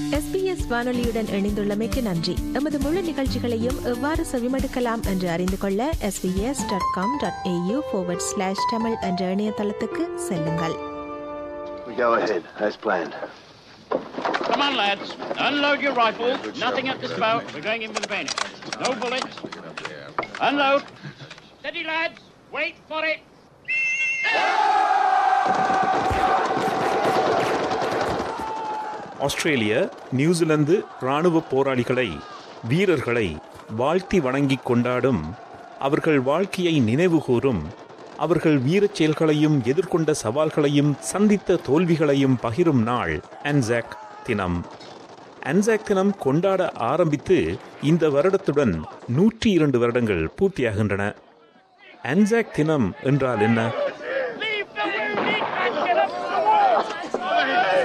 SBS வானொலியுடன் இணைந்துள்ளமைக்கு நன்றி எமது முழு நிகழ்ச்சிகளையும் எவ்வாறு செவிமடுக்கலாம் என்று அறிந்து கொள்ள SBS dot com dot AU slash Tamil என்ற இணையதளத்துக்கு செல்லுங்கள் We go ahead, as planned. Come on, lads. Unload your rifles. Nothing at the spout. We're going in with the bayonet. No bullets. Unload. Steady, lads. Wait for it. Australia New Zealand இராணுவ போராளிகளை வீரர்களை வாழ்த்தி வணங்கிக் கொண்டாடும் அவர்கள் வாழ்க்கையை நினைவுகூரும் அவர்கள் வீரச் செயல்களையும் எதிர்கொண்ட சவால்களையும் சந்தித்த தோல்விகளையும் பகிரும் நாள் அன்சாக் தினம் அன்சாக் தினம் கொண்டாட ஆரம்பித்து இந்த வருடத்துடன் நூற்றி இரண்டு வருடங்கள் பூர்த்தியாகின்றன அன்சாக் தினம் என்றால் என்ன Leave the wounded and get up to the wall.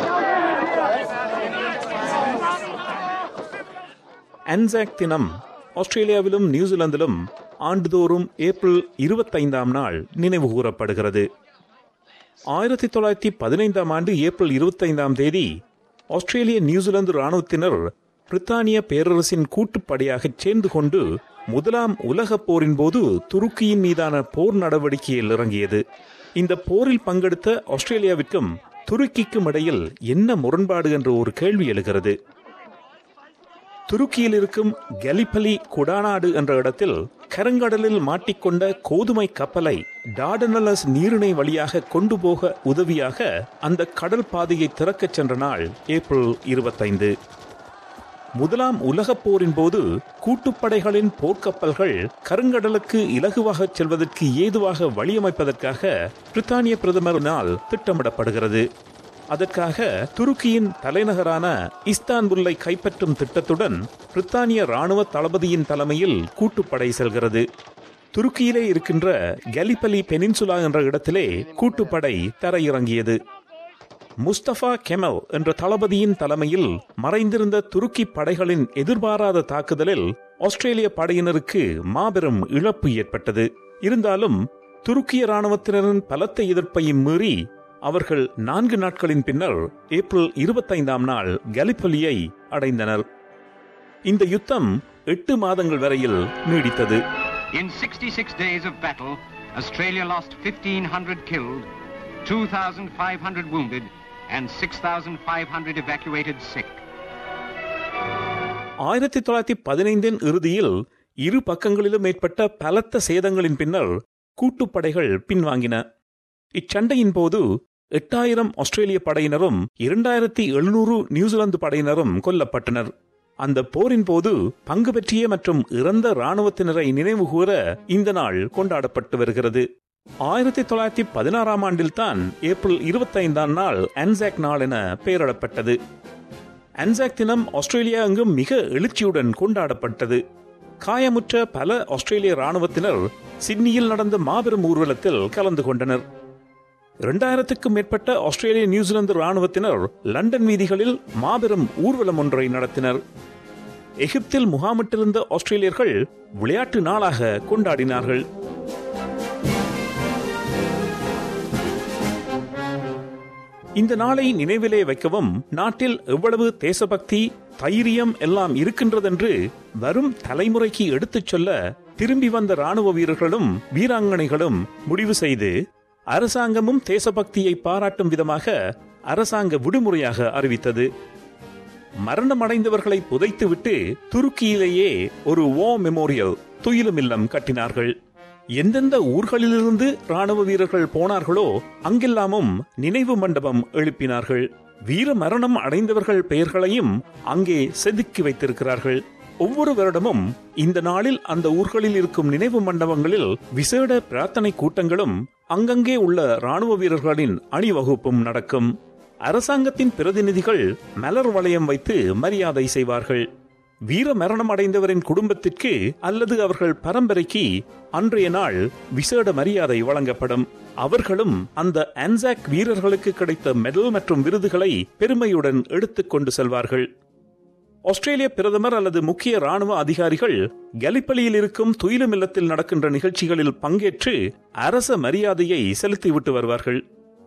Anzac தினம் ஆஸ்திரேலியாவிலும் நியூசிலாந்திலும் ஆண்டுதோறும் ஏப்ரல் இருபத்தைந்தாம் நாள் நினைவு கூறப்படுகிறது ஆயிரத்தி தொள்ளாயிரத்தி பதினைந்தாம் ஆண்டு ஏப்ரல் இருபத்தைந்தாம் தேதி ஆஸ்திரேலிய நியூசிலாந்து இராணுவத்தினர் பிரித்தானிய பேரரசின் கூட்டுப்படையாகச் சேர்ந்து கொண்டு முதலாம் உலகப் போரின் போது துருக்கியின் மீதான போர் நடவடிக்கையில் இறங்கியது இந்த போரில் பங்கெடுத்த ஆஸ்திரேலியாவிற்கும் துருக்கிக்கும் இடையில் என்ன முரண்பாடு என்ற ஒரு கேள்வி எழுகிறது துருக்கியில் இருக்கும் கலிபலி குடாநாடு என்ற இடத்தில் கருங்கடலில் மாட்டிக்கொண்ட கோதுமை கப்பலை டாடனலஸ் நீரிணை வழியாக கொண்டு போக உதவியாக அந்த கடல் பாதையை திறக்கச் சென்ற நாள் ஏப்ரல் இருபத்தைந்து முதலாம் உலகப் போரின் போது கூட்டுப்படைகளின் போர்க்கப்பல்கள் கருங்கடலுக்கு இலகுவாகச் செல்வதற்கு ஏதுவாக வழியமைப்பதற்காக பிரித்தானிய பிரதமரினால் திட்டமிடப்படுகிறது அதற்காக துருக்கியின் தலைநகரான இஸ்தான்புல்லை கைப்பற்றும் திட்டத்துடன் பிரித்தானிய ராணுவ தளபதியின் தலைமையில் கூட்டுப்படை செல்கிறது துருக்கியிலே இருக்கின்ற கலிபலி பெனின்சுலா என்ற இடத்திலே கூட்டுப்படை தரையிறங்கியது முஸ்தபா கெமல் என்ற தளபதியின் தலைமையில் மறைந்திருந்த துருக்கி படைகளின் எதிர்பாராத தாக்குதலில் ஆஸ்திரேலிய படையினருக்கு மாபெரும் இழப்பு ஏற்பட்டது இருந்தாலும் துருக்கிய ராணுவத்தினரின் பலத்த எதிர்ப்பையும் மீறி அவர்கள் நான்கு நாட்களின் பின்னர் ஏப்ரல் இருபத்தைந்தாம் நாள் கலிபலியை அடைந்தனர் இந்த யுத்தம் எட்டு மாதங்கள் வரையில் நீடித்தது In 66 days of battle, Australia lost 1,500 killed, 2,500 wounded, and 6,500 evacuated sick. ஆயிரத்தி தொள்ளாயிரத்தி பதினைந்தின் இறுதியில் இரு பக்கங்களிலும் ஏற்பட்ட பலத்த சேதங்களின் பின்னர் கூட்டுப்படைகள் பின்வாங்கின இச்சண்டையின் போது எட்டாயிரம் ஆஸ்திரேலிய படையினரும் இரண்டாயிரத்தி எழுநூறு நியூசிலாந்து படையினரும் கொல்லப்பட்டனர் அந்த போரின் போது பங்கு பெற்றிய மற்றும் இறந்த இராணுவத்தினரை நினைவுகூர இந்த நாள் கொண்டாடப்பட்டு வருகிறது ஆயிரத்தி தொள்ளாயிரத்தி பதினாறாம் ஆண்டில்தான் ஏப்ரல் இருபத்தைந்தாம் நாள் அன்சாக் நாள் என பெயரிடப்பட்டது அன்சாக் தினம் ஆஸ்திரேலியா எங்கும் மிக எழுச்சியுடன் கொண்டாடப்பட்டது காயமுற்ற பல ஆஸ்திரேலிய ராணுவத்தினர் சிட்னியில் நடந்த மாபெரும் ஊர்வலத்தில் கலந்து கொண்டனர் இரண்டாயிரத்துக்கும் மேற்பட்ட ஆஸ்திரேலிய நியூசிலாந்து ராணுவத்தினர் லண்டன் வீதிகளில் மாபெரும் ஊர்வலம் ஒன்றை நடத்தினர் எகிப்தில் முகாமிட்டிருந்த ஆஸ்திரேலியர்கள் விளையாட்டு நாளாக கொண்டாடினார்கள் இந்த நாளை நினைவிலே வைக்கவும் நாட்டில் எவ்வளவு தேசபக்தி தைரியம் எல்லாம் இருக்கின்றதென்று வரும் தலைமுறைக்கு எடுத்துச் சொல்ல திரும்பி வந்த ராணுவ வீரர்களும் வீராங்கனைகளும் முடிவு செய்து அரசாங்கமும் தேசபக்தியை பாராட்டும் விதமாக அரசாங்க விடுமுறையாக அறிவித்தது மரணமடைந்தவர்களை புதைத்துவிட்டு துருக்கியிலேயே ஒரு வோ மெமோரியல் துயிலும் இல்லம் கட்டினார்கள் எந்தெந்த ஊர்களிலிருந்து ராணுவ வீரர்கள் போனார்களோ அங்கெல்லாமும் நினைவு மண்டபம் எழுப்பினார்கள் வீர மரணம் அடைந்தவர்கள் பெயர்களையும் அங்கே செதுக்கி வைத்திருக்கிறார்கள் ஒவ்வொரு வருடமும் இந்த நாளில் அந்த ஊர்களில் இருக்கும் நினைவு மண்டபங்களில் விசேட பிரார்த்தனை கூட்டங்களும் அங்கங்கே உள்ள ராணுவ வீரர்களின் அணிவகுப்பும் நடக்கும் அரசாங்கத்தின் பிரதிநிதிகள் மலர் வளையம் வைத்து மரியாதை செய்வார்கள் வீர மரணம் அடைந்தவரின் குடும்பத்திற்கு அல்லது அவர்கள் பரம்பரைக்கு அன்றைய நாள் விசேட மரியாதை வழங்கப்படும் அவர்களும் அந்த அன்சாக் வீரர்களுக்கு கிடைத்த மெடல் மற்றும் விருதுகளை பெருமையுடன் எடுத்துக் கொண்டு செல்வார்கள் ஆஸ்திரேலிய பிரதமர் அல்லது முக்கிய ராணுவ அதிகாரிகள் கலிப்பலியில் இருக்கும் துயிலும் இல்லத்தில் நடக்கின்ற நிகழ்ச்சிகளில் பங்கேற்று அரச மரியாதையை செலுத்திவிட்டு வருவார்கள்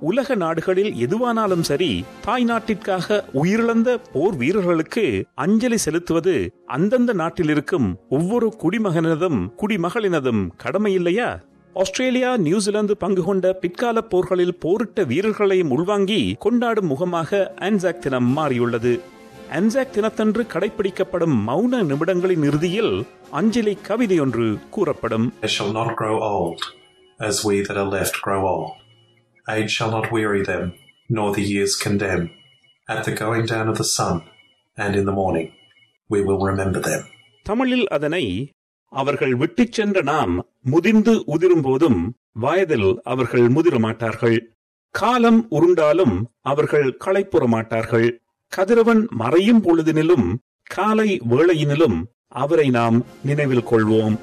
உலக நாடுகளில் எதுவானாலும் சரி தாய் நாட்டிற்காக உயிரிழந்த போர் வீரர்களுக்கு அஞ்சலி செலுத்துவது அந்தந்த நாட்டில் இருக்கும் ஒவ்வொரு குடிமகனதும் குடிமகளினதும் கடமை இல்லையா ஆஸ்திரேலியா நியூசிலாந்து பங்கு கொண்ட பிற்கால போர்களில் போரிட்ட வீரர்களையும் உள்வாங்கி கொண்டாடும் முகமாக ஆன்சாக் தினம் மாறியுள்ளது ஆன்சாக் தினத்தன்று கடைபிடிக்கப்படும் மௌன நிமிடங்களின் இறுதியில் அஞ்சலி கவிதையொன்று கூறப்படும் They shall not grow old, as we that are left grow old. Age shall not weary them, nor the years condemn. At the going down of the sun, and in the morning, we will remember them. தமிழில் அதனை அவர்கள் விட்டுச் சென்ற நாம் முதிர்ந்து உதிரும் போதும் வயதில் அவர்கள் முதிர மாட்டார்கள் காலம் உருண்டாலும் அவர்கள் களைப்புற மாட்டார்கள் கதிரவன் மறையும் பொழுதினிலும் காலை வேளையினிலும் அவரை நாம் நினைவில் கொள்வோம்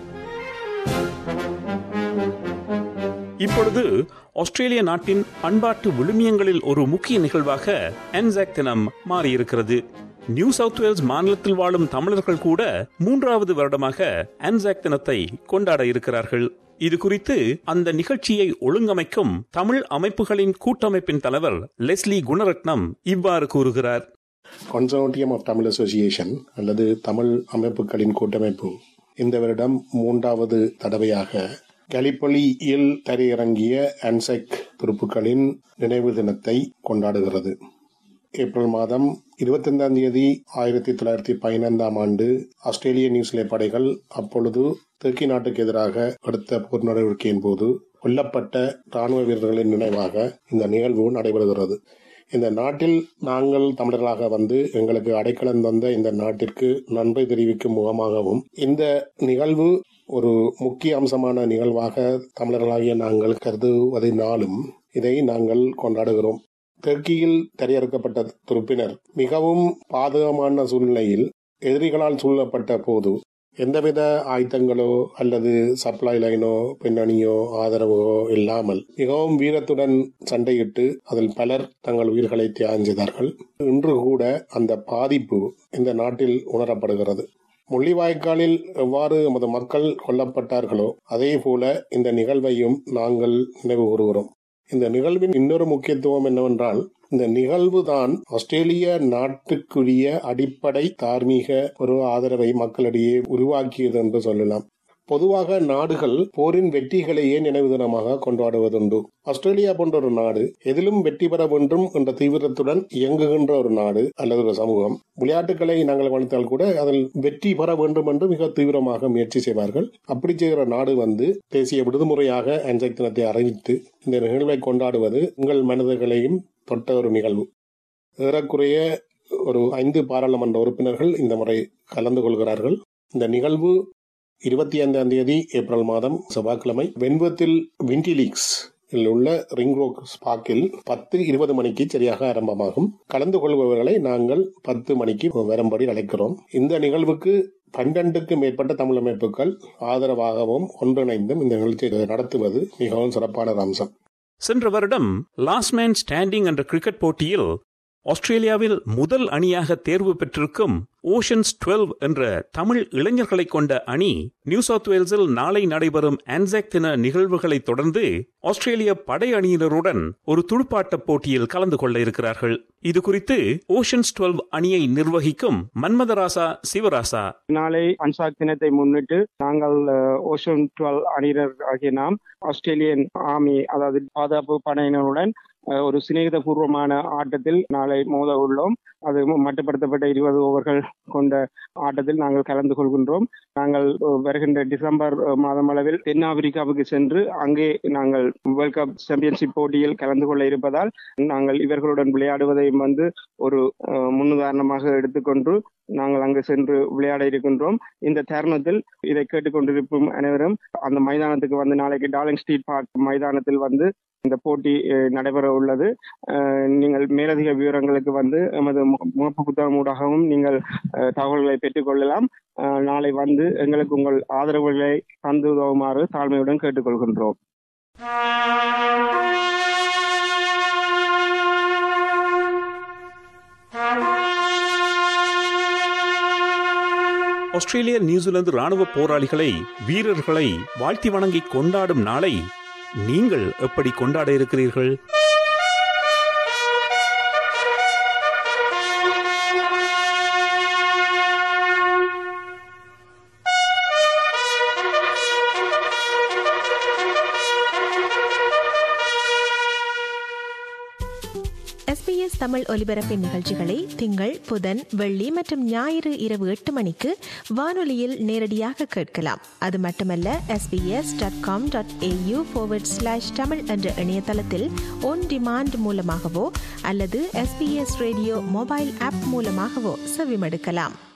இப்பொழுது ஆஸ்திரேலிய நாட்டின் பண்பாட்டு விழுமியங்களில் ஒரு முக்கிய நிகழ்வாக அன்சாக் தினம் மாறியிருக்கிறது நியூ சவுத் வேல்ஸ் மாநிலத்தில் வாழும் தமிழர்கள் கூட மூன்றாவது வருடமாக அன்சாக் தினத்தை கொண்டாட இருக்கிறார்கள் இது குறித்து அந்த நிகழ்ச்சியை ஒழுங்கமைக்கும் தமிழ் அமைப்புகளின் கூட்டமைப்பின் தலைவர் லெஸ்லி குணரட்னம் இவ்வாறு கூறுகிறார் கன்சர்வேட்டியம் ஆஃப் தமிழ் அசோசியேஷன் அல்லது தமிழ் அமைப்புகளின் கூட்டமைப்பு இந்த வருடம் மூன்றாவது தடவையாக கலிப்பொலியில் தரையிறங்கிய அன்செக் துருப்புக்களின் நினைவு தினத்தை கொண்டாடுகிறது ஏப்ரல் மாதம் இருபத்தைந்தாம் தேதி ஆயிரத்தி தொள்ளாயிரத்தி பதினைந்தாம் ஆண்டு ஆஸ்திரேலிய நியூசிலாந்து படைகள் அப்பொழுது தெற்கி நாட்டுக்கு எதிராக எடுத்த போர் நடவடிக்கையின் போது கொல்லப்பட்ட ராணுவ வீரர்களின் நினைவாக இந்த நிகழ்வு நடைபெறுகிறது இந்த நாட்டில் நாங்கள் தமிழர்களாக வந்து எங்களுக்கு அடைக்கலம் தந்த இந்த நாட்டிற்கு நன்றி தெரிவிக்கும் முகமாகவும் இந்த நிகழ்வு ஒரு முக்கிய அம்சமான நிகழ்வாக தமிழர்களாகிய நாங்கள் கருதுவதனாலும் இதை நாங்கள் கொண்டாடுகிறோம் தெற்கியில் திரையிறக்கப்பட்ட துருப்பினர் மிகவும் பாதகமான சூழ்நிலையில் எதிரிகளால் சூழப்பட்ட போது எந்தவித ஆயுதங்களோ அல்லது சப்ளை லைனோ பின்னணியோ ஆதரவோ இல்லாமல் மிகவும் வீரத்துடன் சண்டையிட்டு அதில் பலர் தங்கள் உயிர்களை தியாகம் செய்தார்கள் இன்று கூட அந்த பாதிப்பு இந்த நாட்டில் உணரப்படுகிறது முள்ளிவாய்க்காலில் எவ்வாறு எமது மக்கள் கொல்லப்பட்டார்களோ அதே போல இந்த நிகழ்வையும் நாங்கள் நினைவு கூறுகிறோம் இந்த நிகழ்வின் இன்னொரு முக்கியத்துவம் என்னவென்றால் இந்த நிகழ்வு தான் ஆஸ்திரேலிய நாட்டுக்குரிய அடிப்படை தார்மீக ஒரு ஆதரவை மக்களிடையே உருவாக்கியது என்று சொல்லலாம் பொதுவாக நாடுகள் போரின் வெற்றிகளையே நினைவு தினமாக கொண்டாடுவதுண்டு ஆஸ்திரேலியா போன்ற ஒரு நாடு எதிலும் வெற்றி பெற வேண்டும் என்ற தீவிரத்துடன் இயங்குகின்ற ஒரு நாடு அல்லது ஒரு சமூகம் விளையாட்டுகளை நாங்கள் கவனித்தால் கூட அதில் வெற்றி பெற வேண்டும் என்று மிக தீவிரமாக முயற்சி செய்வார்கள் அப்படி செய்கிற நாடு வந்து தேசிய விடுமுறையாக அன்செக் தினத்தை அறிவித்து இந்த நிகழ்வை கொண்டாடுவது உங்கள் மனிதர்களையும் தொட்ட ஒரு நிகழ்வு ஏறக்குறைய ஒரு ஐந்து பாராளுமன்ற உறுப்பினர்கள் இந்த முறை கலந்து கொள்கிறார்கள் இந்த நிகழ்வு இருபத்தி ஐந்தாம் தேதி ஏப்ரல் மாதம் செவ்வாய்க்கிழமை வெண்பத்தில் விண்டிலீக்ஸ் உள்ள ரிங் ரோக் ஸ்பாக்கில் பத்து இருபது மணிக்கு சரியாக ஆரம்பமாகும் கலந்து கொள்பவர்களை நாங்கள் பத்து மணிக்கு வரும்படி அழைக்கிறோம் இந்த நிகழ்வுக்கு பன்னெண்டுக்கு மேற்பட்ட தமிழ் அமைப்புகள் ஆதரவாகவும் ஒன்றிணைந்தும் இந்த நிகழ்ச்சியை நடத்துவது மிகவும் சிறப்பான அம்சம் சென்ற வருடம் லாஸ்ட் மேன் ஸ்டாண்டிங் என்ற கிரிக்கெட் போட்டியில் ஆஸ்திரேலியாவில் முதல் அணியாக தேர்வு பெற்றிருக்கும் ஓஷன்ஸ் டுவெல்வ் என்ற தமிழ் இளைஞர்களை கொண்ட அணி நியூ சவுத் வேல்ஸில் நாளை நடைபெறும் ஆன்சாக் தின நிகழ்வுகளை தொடர்ந்து ஆஸ்திரேலிய படை அணியினருடன் ஒரு துடுப்பாட்ட போட்டியில் கலந்து கொள்ள இருக்கிறார்கள் இது குறித்து ஓஷன்ஸ் டுவெல்வ் அணியை நிர்வகிக்கும் மன்மதராசா சிவராசா நாளை அன்சாக் தினத்தை முன்னிட்டு நாங்கள் ஓஷன் டுவெல் அணியினர் ஆகிய நாம் ஆஸ்திரேலியன் ஆர்மி அதாவது பாதுகாப்பு படையினருடன் ஒரு சிநேகிதபூர்வமான ஆட்டத்தில் நாளை மோத உள்ளோம் அது மட்டுப்படுத்தப்பட்ட இருபது ஓவர்கள் கொண்ட ஆட்டத்தில் நாங்கள் கலந்து கொள்கின்றோம் நாங்கள் வருகின்ற டிசம்பர் மாதம் அளவில் தென்னாப்பிரிக்காவுக்கு சென்று அங்கே நாங்கள் வேர்ல்ட் கப் சாம்பியன்ஷிப் போட்டியில் கலந்து கொள்ள இருப்பதால் நாங்கள் இவர்களுடன் விளையாடுவதையும் வந்து ஒரு முன்னுதாரணமாக எடுத்துக்கொண்டு நாங்கள் அங்கு சென்று விளையாட இருக்கின்றோம் இந்த தருணத்தில் இதை கேட்டுக்கொண்டிருக்கும் அனைவரும் அந்த மைதானத்துக்கு வந்து நாளைக்கு டார்லிங் ஸ்ட்ரீட் பார்க் மைதானத்தில் வந்து இந்த போட்டி நடைபெற உள்ளது நீங்கள் மேலதிக விவரங்களுக்கு வந்து எமது முகப்பு புத்தகம் ஊடாகவும் நீங்கள் தகவல்களை பெற்றுக்கொள்ளலாம் நாளை வந்து எங்களுக்கு உங்கள் ஆதரவுகளை தந்து உதவுமாறு தாழ்மையுடன் கேட்டுக்கொள்கின்றோம் ஆஸ்திரேலிய நியூசிலாந்து ராணுவ போராளிகளை வீரர்களை வாழ்த்தி வணங்கி கொண்டாடும் நாளை நீங்கள் எப்படி கொண்டாட இருக்கிறீர்கள் தமிழ் ஒலிபரப்பின் நிகழ்ச்சிகளை திங்கள் புதன் வெள்ளி மற்றும் ஞாயிறு இரவு எட்டு மணிக்கு வானொலியில் நேரடியாக கேட்கலாம் அது மட்டுமல்ல SBS dot com dot AU slash Tamil என்ற இணையதளத்தில் ஒன் டிமாண்ட் மூலமாகவோ அல்லது எஸ்பிஎஸ் ரேடியோ மொபைல் ஆப் மூலமாகவோ செவிமடுக்கலாம்